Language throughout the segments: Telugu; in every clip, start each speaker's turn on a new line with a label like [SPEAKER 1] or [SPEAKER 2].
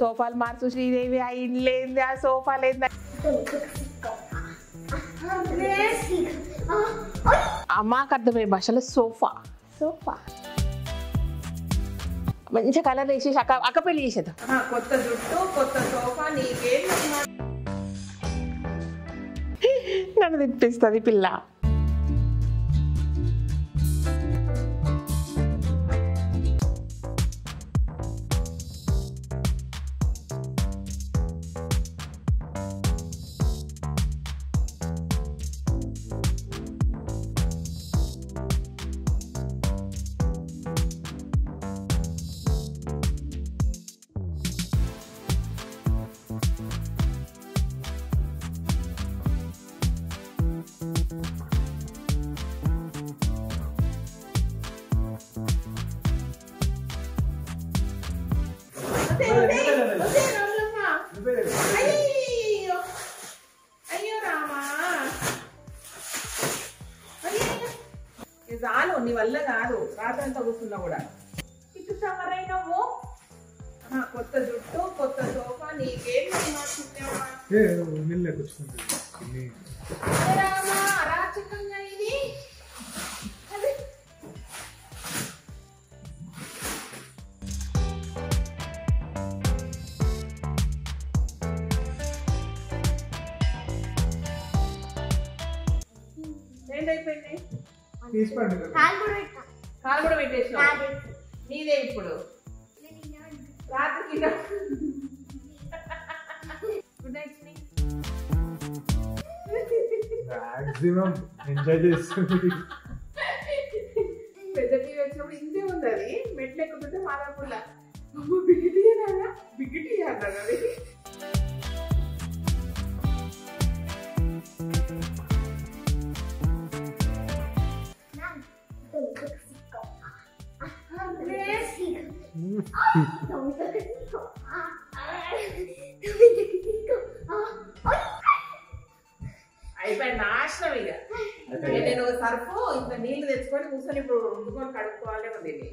[SPEAKER 1] సోఫాలు మార్చు శ్రీదేవి ఆ ఇల్లు ఏంది ఆ సోఫాలు ఏంది అమ్మకు అర్థమయ్యే భాషలో సోఫా
[SPEAKER 2] సోఫా
[SPEAKER 1] మంచి కలర్ వేసేసి అక్క అక్క పెళ్లి చేసేద్దాం
[SPEAKER 3] కొత్త జుట్టు కొత్త సోఫా నీకేం
[SPEAKER 1] నన్ను తిప్పిస్తుంది పిల్ల
[SPEAKER 3] అయ్యో అయ్యో రామా ఇది చాలు నీ వల్ల కాదు రాత్రంతా కూర్చున్నా కూడా ఇటు సమరైనవు కొత్త జుట్టు కొత్త సోఫా నీకేం మార్చుకున్నావా
[SPEAKER 4] వీళ్ళే కూర్చుంటుంది
[SPEAKER 3] రామా అరాచకంగా ఇది అదే ఏంటైపోయింది
[SPEAKER 4] తీసుకోండి
[SPEAKER 2] కాలు కూడా పెట్టా
[SPEAKER 3] కాలు కూడా పెట్టేసినావు
[SPEAKER 2] నాదే.
[SPEAKER 3] నీదే ఇప్పుడు
[SPEAKER 2] నేను ఇలా ఉంటా.
[SPEAKER 3] రాత్రికి గుడ్ నైట్
[SPEAKER 4] మాక్సిమం ఎంజాయ్ చేస్తుంది
[SPEAKER 3] పెద్ద టీవీ వచ్చినప్పుడు ఇంతే ఉంది అది మెట్లు ఎక్కుతుంటే మారకుండా బిగిటి అన్నా బిగిటి అన్నారు అది
[SPEAKER 2] నాన్న, తొమ్మిది సిక్కో. అరే, సిక్కో. తొమ్మిది సిక్కో. ఆ, ఆ, తొమ్మిది సిక్కో. ఆ, ఓయ్.
[SPEAKER 3] అయిపోయి నాశనం ఇక ఇక నేను సర్ఫ్ ఇంత నీళ్లు తెచ్చుకొని కూర్చొని ఇప్పుడు వండుకొని కడుక్కోవాలి ఉంది ఇది.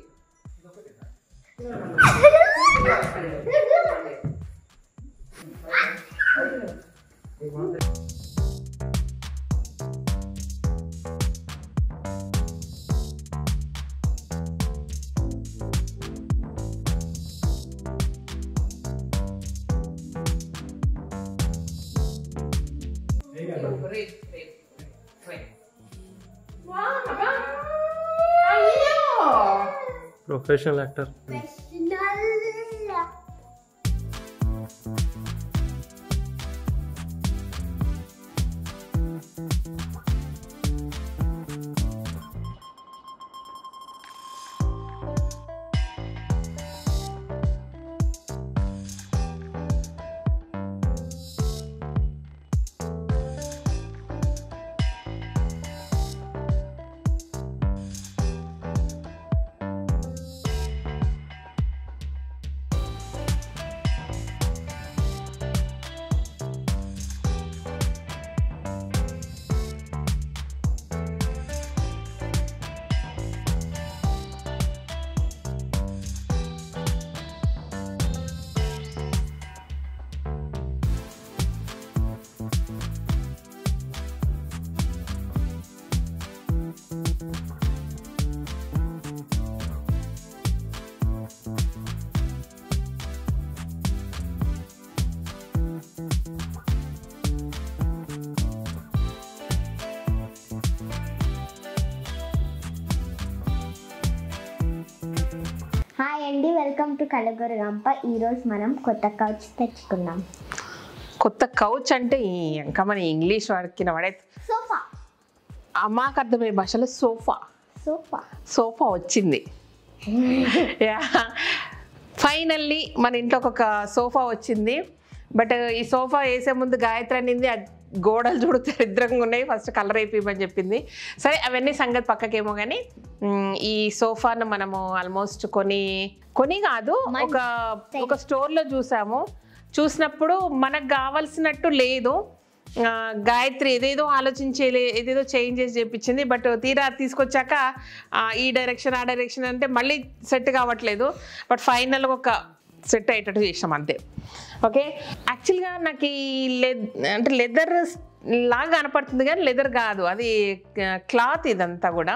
[SPEAKER 3] Rate, rate, rate. వా, అబ్బా. అయ్యో
[SPEAKER 4] ప్రొఫెషనల్ యాక్టర్
[SPEAKER 2] Professional. హాయ్ అండి వెల్కమ్ టు కలగూర గంప ఈరోజు మనం కొత్త కౌచ్ తెచ్చుకున్నాం
[SPEAKER 1] కొత్త కౌచ్ అంటే ఇంకా మన ఇంగ్లీష్ వాడికి వాడే
[SPEAKER 2] సోఫా
[SPEAKER 1] అమ్మకు అర్థమయ్యే భాషలో సోఫా
[SPEAKER 2] సోఫా
[SPEAKER 1] సోఫా వచ్చింది ఫైనల్లీ మన ఇంట్లోకి ఒక సోఫా వచ్చింది బట్ ఈ సోఫా వేసే ముందు గాయత్రి అనింది ఆ గోడలు చూడు దరిద్రంగా ఉన్నాయి ఫస్ట్ కలర్ అయిపోయమని చెప్పింది సరే అవన్నీ సంగతి పక్కకేమో కానీ మ్, ఈ సోఫాను మనము ఆల్మోస్ట్ కొని కొని కాదు ఒక ఒక స్టోర్లో చూసాము చూసినప్పుడు మనకు కావాల్సినట్టు లేదు ఆ, గాయత్రి ఏదేదో ఆలోచించే ఏదేదో చేంజెస్ చేయించింది బట్ తీరా తీసుకొచ్చాక ఆ, ఈ డైరెక్షన్ ఆ డైరెక్షన్ అంటే మళ్ళీ సెట్ కావట్లేదు బట్ ఫైనల్గా ఒక సెట్ అయ్యేటట్టు చేసినాం అంతే ఓకే యాక్చువల్గా నాకు ఈ లెద్ అంటే లెదర్ లాగా కనపడుతుంది కానీ లెదర్ కాదు అది క్లాత్ ఇదంతా కూడా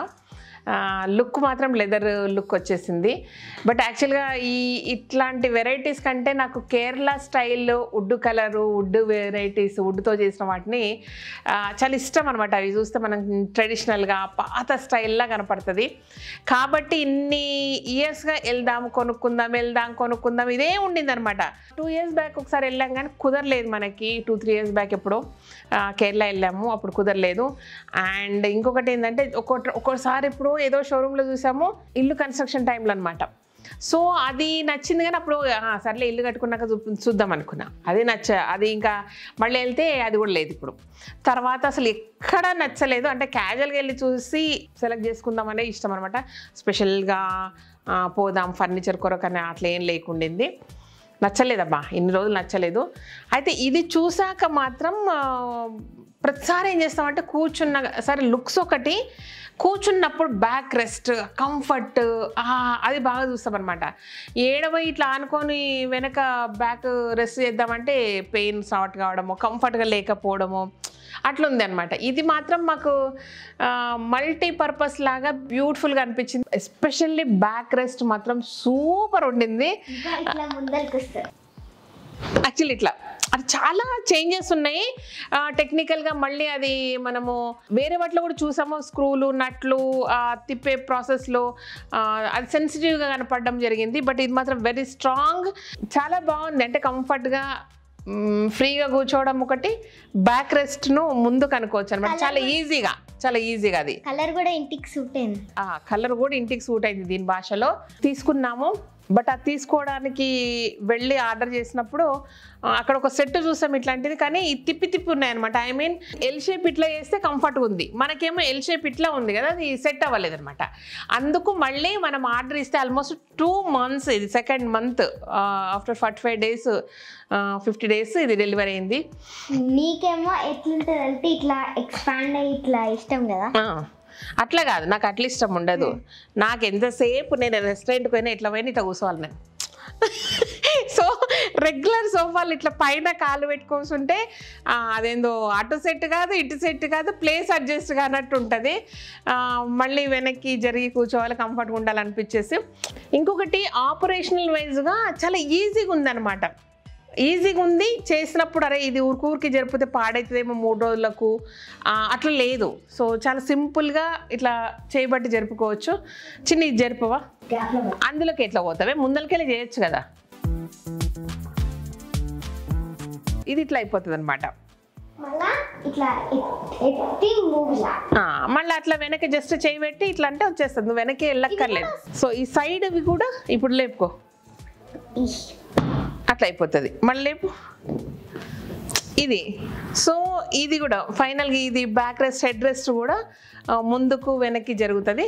[SPEAKER 1] లుక్ మాత్రం లెదర్ లుక్ వచ్చేసింది బట్ యాక్చువల్గా ఈ ఇట్లాంటి వెరైటీస్ కంటే నాకు కేరళ స్టైల్లో వుడ్ కలరు వుడ్ వెరైటీస్ వుడ్తో చేసిన వాటిని ఆ, చాలా ఇష్టం అనమాట అవి చూస్తే మనం ట్రెడిషనల్గా పాత స్టైల్లా కనపడుతుంది కాబట్టి ఇన్ని ఇయర్స్గా వెళ్దాం కొనుక్కుందాం వెళ్దాం కొనుక్కుందాం ఇదే ఉండింది అనమాట టూ ఇయర్స్ బ్యాక్ ఒకసారి వెళ్ళాం కానీ కుదరలేదు మనకి టూ త్రీ ఇయర్స్ బ్యాక్ ఎప్పుడో ఆ, కేరళ వెళ్ళాము అప్పుడు కుదరలేదు అండ్ ఇంకొకటి ఏంటంటే ఒక్కో ఒక్కోసారి ఇప్పుడు ఏదో షోరూంలో చూసాము ఇల్లు కన్స్ట్రక్షన్ టైంలో అనమాట సో అది నచ్చింది కానీ అప్పుడు "ఆ, సర్లే ఇల్లు కట్టుకున్నాక చూ చూద్దాం అనుకున్నా అది నచ్చ అది ఇంకా మళ్ళీ వెళ్తే అది కూడా లేదు ఇప్పుడు తర్వాత అసలు ఎక్కడ నచ్చలేదు అంటే క్యాజువల్గా వెళ్ళి చూసి సెలెక్ట్ చేసుకుందామనే ఇష్టం అనమాట స్పెషల్గా పోదాం ఫర్నిచర్ కొరకనే అట్లా ఏం లేకుండింది నచ్చలేదబ్బా ఇన్ని రోజులు నచ్చలేదు అయితే ఇది చూసాక మాత్రం ఆ, ప్రతిసారి ఏం చేస్తామంటే కూర్చున్న సరే లుక్స్ ఒకటి కూర్చున్నప్పుడు బ్యాక్ రెస్ట్ కంఫర్ట్ అది బాగా చూస్తాం అనమాట ఏడవ ఇట్లా ఆనుకొని వెనక బ్యాక్ రెస్ట్ చేద్దామంటే పెయిన్ షార్ట్ కావడము కంఫర్ట్గా లేకపోవడము అట్లా ఉంది అనమాట ఇది మాత్రం మాకు మల్టీ పర్పస్ లాగా బ్యూటిఫుల్గా అనిపించింది ఎస్పెషల్లీ బ్యాక్ రెస్ట్ మాత్రం సూపర్ ఉండింది
[SPEAKER 2] ఇంకా ఇట్లా ముందరికి వస్తారు
[SPEAKER 1] యాక్చువల్లీ ఇట్లా అది చాలా చేంజెస్ ఉన్నాయి ఆ, టెక్నికల్గా మళ్ళీ అది మనము వేరే వాటిలో కూడా చూసాము స్క్రూలు నట్లు ఆ, తిప్పే ప్రాసెస్లో ఆ, అది సెన్సిటివ్గా కనపడడం జరిగింది బట్ ఇది మాత్రం వెరీ స్ట్రాంగ్ చాలా బాగుంది అంటే కంఫర్ట్గా ఫ్రీగా కూర్చోవడం ఒకటి బ్యాక్ రెస్ట్ను ముందు కనుక్కోవచ్చు అనమాట చాలా ఈజీగా చాలా ఈజీగా అది
[SPEAKER 2] కలర్ కూడా ఇంటికి సూట్ అయింది
[SPEAKER 1] ఆ కలర్ కూడా ఇంటికి సూట్ అయింది దీని భాషలో తీసుకున్నాము బట్ అది తీసుకోవడానికి వెళ్ళి ఆర్డర్ చేసినప్పుడు ఆ, అక్కడ ఒక సెట్ చూసాం ఇట్లాంటిది కానీ ఈ తిప్పి తిప్పి ఉన్నాయన్నమాట ఐ మీన్ ఎల్ షేప్ ఇట్లా వేస్తే కంఫర్ట్గా ఉంది మనకేమో ఎల్ షేప్ ఇట్లా ఉంది కదా అది సెట్ అవ్వలేదు అనమాట అందుకు మళ్ళీ మనం ఆర్డర్ ఇస్తే ఆల్మోస్ట్ టూ మంత్స్ ఇది second month after forty five days fifty days ఇది డెలివరీ అయింది
[SPEAKER 2] నీకేమో ఎట్లుంటుంది అంటే ఇట్లా ఎక్స్పాండ్ అయ్యి ఇట్లా ఇష్టం కదా
[SPEAKER 1] ఆ, అట్లా కాదు నాకు అట్లా ఇష్టం ఉండదు నాకు ఎంతసేపు నేను రెస్టారెంట్కి పోయినా ఇట్లా పోయినా ఇట్లా కూర్చోవాలి నేను సో రెగ్యులర్ సోఫాలు ఇట్లా పైన కాలు పెట్టుకోసుంటే ఆ, అదేందో అటు సెట్ కాదు ఇటు సెట్ కాదు ప్లేస్ అడ్జస్ట్ కానట్టు ఉంటుంది ఆ, మళ్ళీ వెనక్కి జరిగి కూర్చోవాలి కంఫర్ట్గా ఉండాలనిపించేసి ఇంకొకటి ఆపరేషనల్ వైజ్గా చాలా ఈజీగా ఉందన్నమాట ఈజీగా ఉంది చేసినప్పుడు అరే ఇది ఊరికి జరిపితే పాడవుతుందేమో మూడు రోజులకు ఆ, అట్లా లేదు సో చాలా సింపుల్గా ఇట్లా చేయబట్టి జరుపుకోవచ్చు చిన్న ఇది జరుపవా
[SPEAKER 2] గ్యాప్లో
[SPEAKER 1] అందులోకి ఎట్లా పోతావే ముందరికెళ్ళి చేయొచ్చు కదా ఇది ఇట్లా అయిపోతుంది అనమాట
[SPEAKER 2] మళ్ళా ఇట్లా ఎత్- ఎత్తి మూవ్
[SPEAKER 1] మళ్ళీ అట్లా వెనక్కి జస్ట్ చేయి పెట్టి ఇట్లా అంటే వచ్చేస్తుంది నువ్వు వెనక్కి వెళ్ళక్కర్లేదు సో ఈ సైడ్ అవి కూడా ఇప్పుడు లేపుకో అట్లా అయిపోతుంది మళ్ళీ లేపు ఇది సో ఇది కూడా ఫైనల్గా ఇది బ్యాక్ రెస్ట్ హెడ్ రెస్ట్ కూడా ఆ, ముందుకు వెనక్కి జరుగుతుంది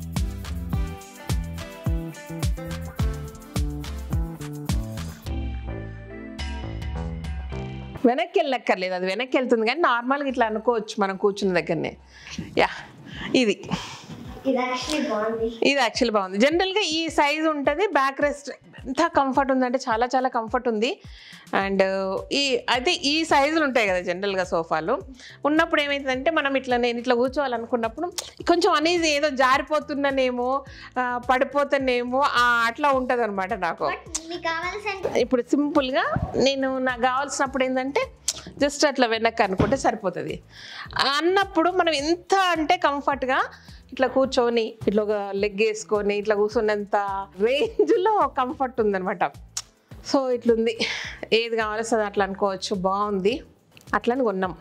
[SPEAKER 1] వెనక్కి వెళ్ళక్కర్లేదు అది వెనక్కి వెళ్తుంది కానీ నార్మల్గా ఇట్లా అనుకోవచ్చు మనం కూర్చున్న దగ్గరనే యా ఇది
[SPEAKER 2] ఇది యాక్చువల్లీ బాగుంది
[SPEAKER 1] ఇది యాక్చువల్ బాగుంది జనరల్గా ఈ సైజ్ ఉంటుంది బ్యాక్ రెస్ట్ ఎంత కంఫర్ట్ ఉందంటే చాలా చాలా కంఫర్ట్ ఉంది అండ్ ఈ అయితే ఈ సైజులు ఉంటాయి కదా జనరల్గా సోఫాలు ఉన్నప్పుడు ఏమవుతుందంటే మనం ఇట్లా నేను ఇట్లా కూర్చోవాలనుకున్నప్పుడు కొంచెం అనేది ఏదో జారిపోతున్నానేమో ఆ, పడిపోతానేమో ఆ, అట్లా ఉంటుంది అనమాట నాకు
[SPEAKER 2] బట్ మీకు కావాల్సిన
[SPEAKER 1] ఇప్పుడు సింపుల్గా నేను నాకు కావాల్సినప్పుడు ఏంటంటే జస్ట్ అట్లా వెనక్కి అనుకుంటే సరిపోతుంది అన్నప్పుడు మనం ఎంత అంటే కంఫర్ట్గా ఇట్లా కూర్చొని ఇట్లా ఒక లెగ్ వేసుకొని ఇట్లా కూర్చున్నంత రేంజ్లో కంఫర్ట్ ఉందనమాట సో ఇట్లుంది ఏది కావాల్సి అది అట్లా అనుకోవచ్చు బాగుంది అట్లని కొన్నాం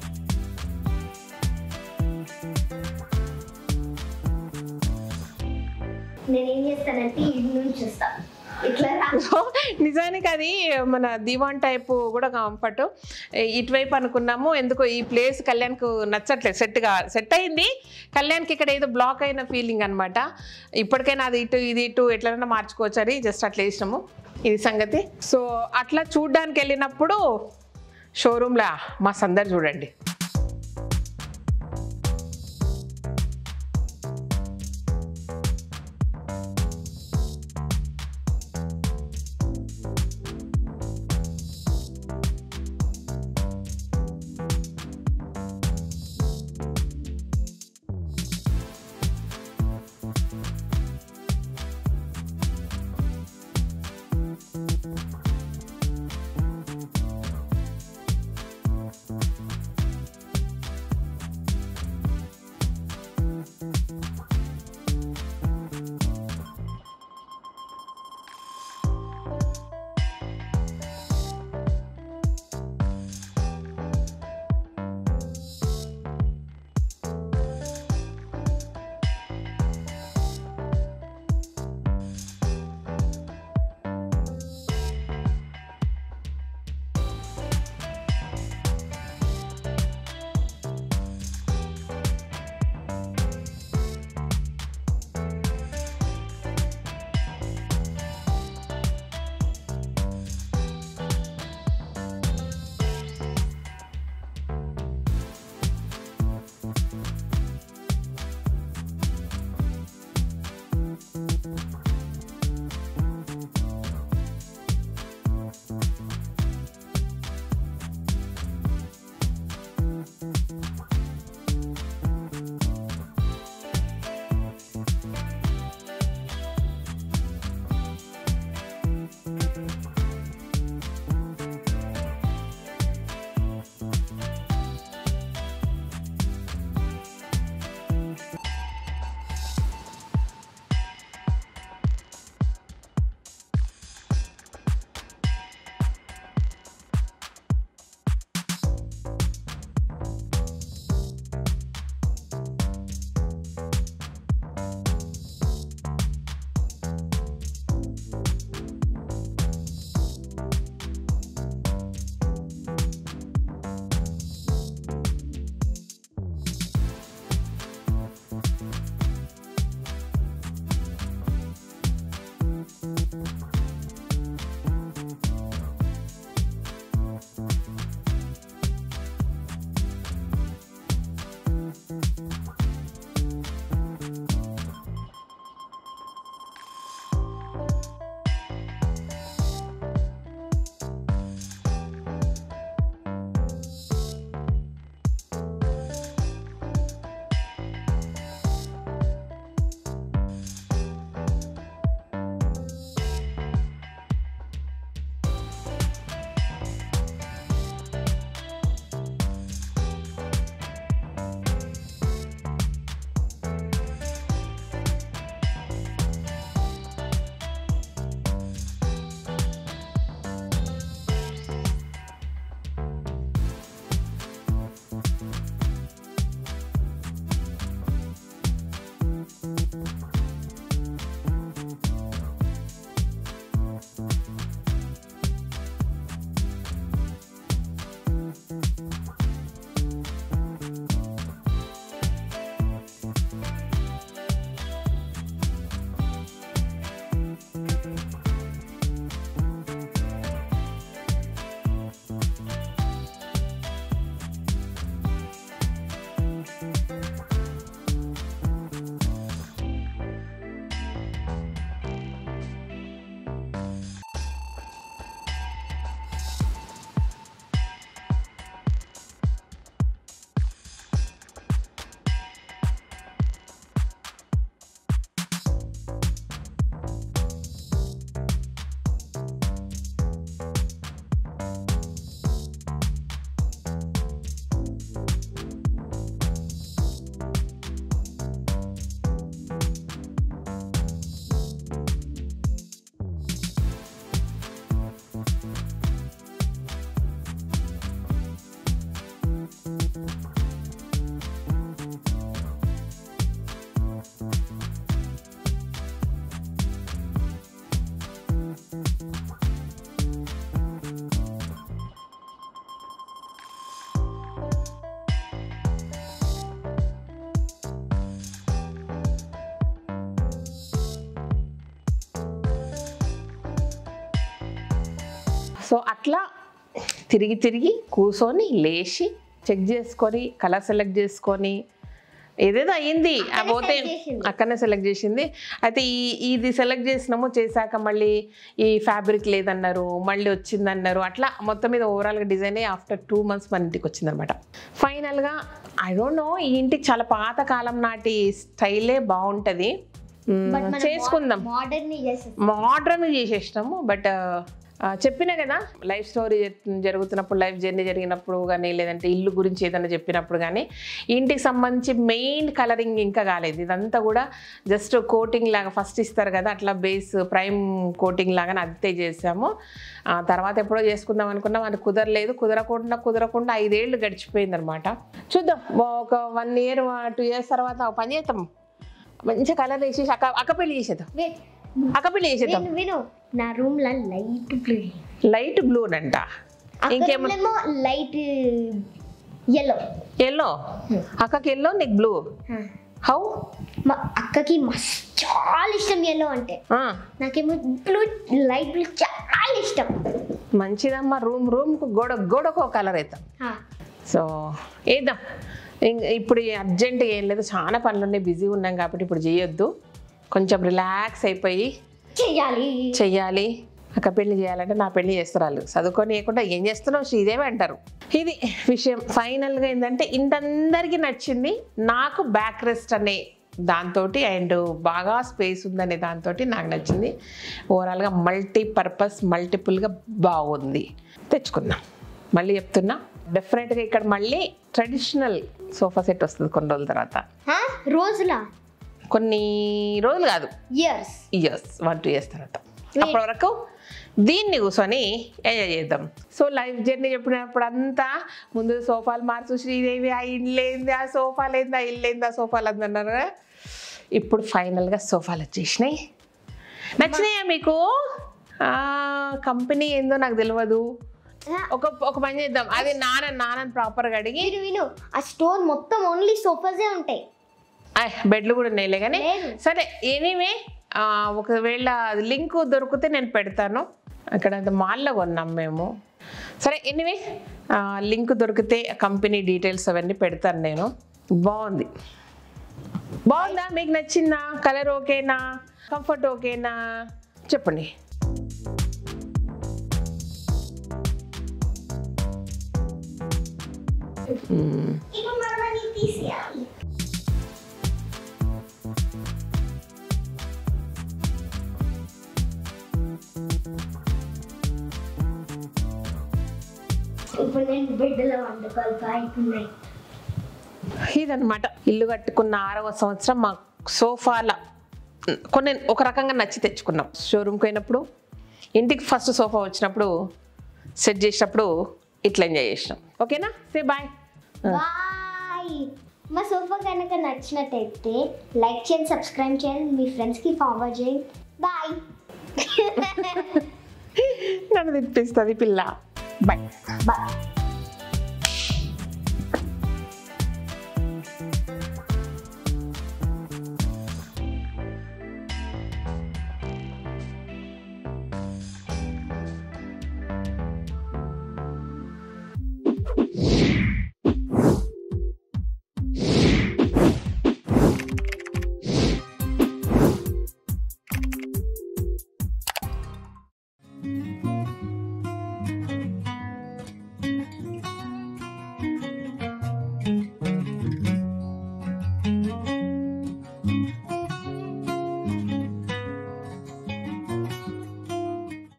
[SPEAKER 2] నేను ఏం చేస్తానంటే ఇది నుంచి చూస్తా ఇట్లా రా.
[SPEAKER 1] సో నిజానికి అది మన దివాన్ టైప్ కూడా కంఫర్ట్ ఇటువైపు అనుకున్నాము ఎందుకో ఈ ప్లేస్ కళ్యాణ్కు నచ్చట్లేదు సెట్గా సెట్ అయింది కళ్యాణ్కి ఇక్కడ ఏదో బ్లాక్ అయిన ఫీలింగ్ అనమాట ఇప్పటికైనా అది ఇటు ఇది ఇటు ఎట్లైనా మార్చుకోవచ్చు అని జస్ట్ అట్లా వేసినాము ఇది సంగతి సో అట్లా చూడ్డానికి వెళ్ళినప్పుడు షోరూమ్లా మా సందర్ చూడండి సో అట్లా తిరిగి తిరిగి కూర్చొని లేచి చెక్ చేసుకొని కలర్ సెలెక్ట్ చేసుకొని ఏదేదో అయ్యింది ఆ పోతే
[SPEAKER 2] select చేసింది.
[SPEAKER 1] అక్కడనే సెలెక్ట్ చేసింది అయితే ఈ ఇది సెలెక్ట్ చేసినాము చేశాక మళ్ళీ ఈ ఫ్యాబ్రిక్ లేదన్నారు మళ్ళీ వచ్చిందన్నారు అట్లా మొత్తం మీద ఓవరాల్గా డిజైన్ ఆఫ్టర్ టూ మంత్స్ మన ఇంటికి వచ్చిందనమాట ఫైనల్గా ఐ డోంట్ నో ఈ ఇంటికి చాలా పాత కాలం నాటి స్టైలే బాగుంటుంది మ్మ్, చేసుకుందాం
[SPEAKER 2] మోడర్న్ చేసేసి
[SPEAKER 1] మోడ్రన్ చేసేసినాము బట్ చెప్పినా కదా లైఫ్ స్టోరీ జరుగుతున్నప్పుడు లైఫ్ జర్నీ జరిగినప్పుడు కానీ లేదంటే ఇల్లు గురించి ఏదైనా చెప్పినప్పుడు కానీ ఇంటికి సంబంధించి మెయిన్ కలరింగ్ ఇంకా కాలేదు ఇదంతా కూడా జస్ట్ కోటింగ్ లాగా ఫస్ట్ ఇస్తారు కదా అట్లా బేస్ ప్రైమ్ కోటింగ్ లాగా అంతే చేసాము ఆ తర్వాత ఎప్పుడో చేసుకుందాం అనుకున్నాం అది కుదరలేదు కుదరకుండా కుదరకుండా ఐదేళ్ళు గడిచిపోయింది అనమాట చూద్దాం ఒక వన్ ఇయర్ టూ ఇయర్స్ తర్వాత ఒక పని చేద్దాం మంచిగా కలర్ వేసేసి అక్క అక్క పెళ్లి చేసేద్దాం
[SPEAKER 2] వెయిట్
[SPEAKER 1] అక్క పెళ్లి చేసేద్దాం
[SPEAKER 2] విను విను నా రూమ్ లో లైట్ బ్లూ
[SPEAKER 1] లైట్ బ్లూ అంట ఇంకేమో
[SPEAKER 2] ఇంకేమో లైట్ ఎల్లో
[SPEAKER 1] ఎల్లో అక్కకి ఎల్లో నీకు బ్లూ హౌ
[SPEAKER 2] మా అక్కకి మస్తు చాలా ఇష్టం ఎల్లో అంటే నాకేమో బ్లూ లైట్ బ్లూ చాలా ఇష్టం
[SPEAKER 1] మంచిదమ్మా రూమ్ రూమ్ గోడ గోడకు ఒక కలర్ వేద్దాం
[SPEAKER 2] ఆ,
[SPEAKER 1] సో వేద్దాం ఇం- ఇప్పుడు అర్జెంటుగా ఏం లేదు చాలా పనులు ఉన్నాయి బిజీ ఉన్నాం కాబట్టి ఇప్పుడు చేయొద్దు కొంచెం రిలాక్స్ అయిపోయి
[SPEAKER 2] చెయ్యాలి
[SPEAKER 1] చెయ్యాలి అక్క పెళ్లి చేయాలంటే నా పెళ్లి చేస్తారు వాళ్ళు చదువుకొని లేకుండా ఏం చేస్తున్నావు శ్రీదేవి అంటారు ఇది విషయం ఫైనల్గా ఏంటంటే ఇంతందరికీ నచ్చింది నాకు బ్యాక్ రెస్ట్ అనే దాంతో అండ్ బాగా స్పేస్ ఉందనే దాంతో నాకు నచ్చింది ఓవరాల్గా మల్టీపర్పస్ మల్టిపుల్గా బాగుంది తెచ్చుకుందాం మళ్ళీ చెప్తున్నా డెఫినెట్గా ఇక్కడ మళ్ళీ ట్రెడిషనల్ సోఫా సెట్ వస్తుంది కొన్ని రోజుల తర్వాత
[SPEAKER 2] ఆ, రోజులా
[SPEAKER 1] కొన్ని రోజులు కాదు
[SPEAKER 2] years
[SPEAKER 1] years one two years తర్వాత అప్పటి వరకు దీన్ని కూర్చొని ఎంజాయ్ చేద్దాం సో లైఫ్ జర్నీ చెప్పినప్పుడు అంతా ముందు సోఫాలు మార్చు శ్రీదేవి ఆ ఇల్లు ఏంది ఆ సోఫాలు ఏంది ఆ ఇల్లు ఏంది ఆ సోఫాలు అంది అన్నారు కదా. ఇప్పుడు ఫైనల్గా సోఫాలు వచ్చేసినాయి నచ్చినాయా మీకు కంపెనీ ఏందో నాకు తెలియదు ఒక ఒక పని చేద్దాం అది నాన్న నాన్నని ప్రాపర్గా అడిగి
[SPEAKER 2] విను విను ఆ స్టోర్ మొత్తం ఓన్లీ సోఫాసే ఉంటాయి
[SPEAKER 1] ఆయ్, బెడ్లు కూడా ఉన్నాయిలే కానీ
[SPEAKER 2] లేదు.
[SPEAKER 1] సరే ఎనీవే ఒకవేళ లింక్ దొరికితే నేను పెడతాను అక్కడ మాల్లో కొన్నాం మేము సరే ఎనీవే లింక్ దొరికితే కంపెనీ డీటెయిల్స్ అవన్నీ పెడతాను నేను బాగుంది బాగుందా మీకు నచ్చిందా కలర్ ఓకేనా కంఫర్ట్ ఓకేనా చెప్పండి మ్మ్.
[SPEAKER 2] ఇప్పుడు మనం అది తీసేయాలి ఇప్పుడు నేను బిడ్డలో వండుకోవాలి అవుతున్నాయి
[SPEAKER 1] ఇదనమాట ఇల్లు కట్టుకున్న ఆరవ సంవత్సరం మా సోఫాల కొన్ని ఒక రకంగా నచ్చి తెచ్చుకున్నాం షోరూమ్కి పోయినప్పుడు ఇంటికి ఫస్ట్ సోఫా వచ్చినప్పుడు సెట్ చేసినప్పుడు ఇట్లా ఎంజాయ్ చేసినాం ఓకేనా సే బాయ్
[SPEAKER 2] బాయ్ మా సోఫా కనుక నచ్చినట్టయితే లైక్ చేయండి సబ్స్క్రైబ్ చేయండి మీ ఫ్రెండ్స్కి ఫార్వర్డ్ చేయండి బాయ్
[SPEAKER 1] నన్ను తిప్పిస్తుంది పిల్ల బాయ్
[SPEAKER 2] బాయ్